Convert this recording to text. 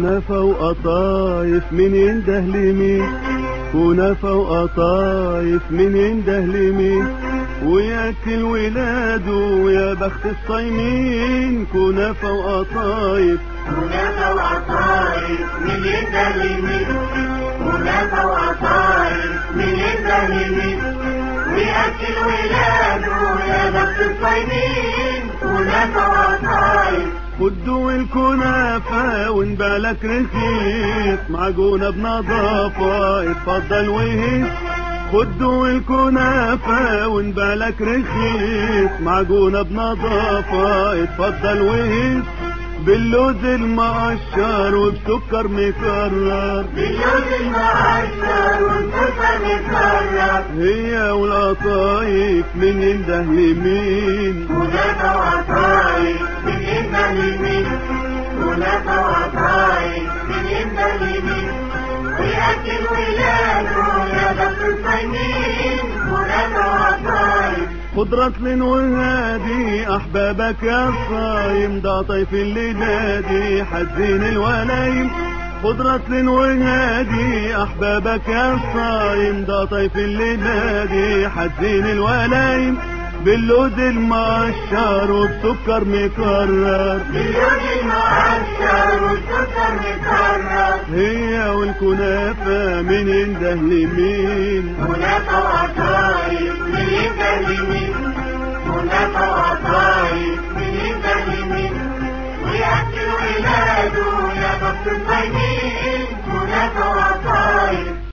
كنافة وقطايف من ينده لمين كنافة وقطايف من ينده لمين وياكل ولاده يا بخت الصايمين كنافة وقطايف كنافة وعصاير من يده لمين كنافة وعصاير من يده لمين ويأكل ولاده يا بخت الصايمين كنافة وعصاير خدوا الكنافة وان بالك رخيص معجونة بنظافة اتفضل وهيس خدوا الكنافة وان بالك رخيص معجونة بنظافة اتفضل وهيس باللوز المقشر وبسكر مكرر باللوز المعشر والسكر مكرر هي والقطايف من ينده لمين كنافة وعصاير من يده لمين كنافة وعصاير من يده لمين ويأكل ولاده يا بخت الصايمين كنافة وعصاير خضرة لين وهادي احبابك يا صايم ده طيف اللي نادي حزين الولايم خضرة لين وهادي احبابك يا صايم ده طيف اللي نادي حزين الولايم باللوز المقشر وبسكر مكرر باللوز المعشر والسكر مكرر هي والكنافة من ينده لمين كنافة وعصاير من يده لمين كنافة وعصاير من يده لمين ويأكل ولاده يا بخت الصايمين كنافة وعصاير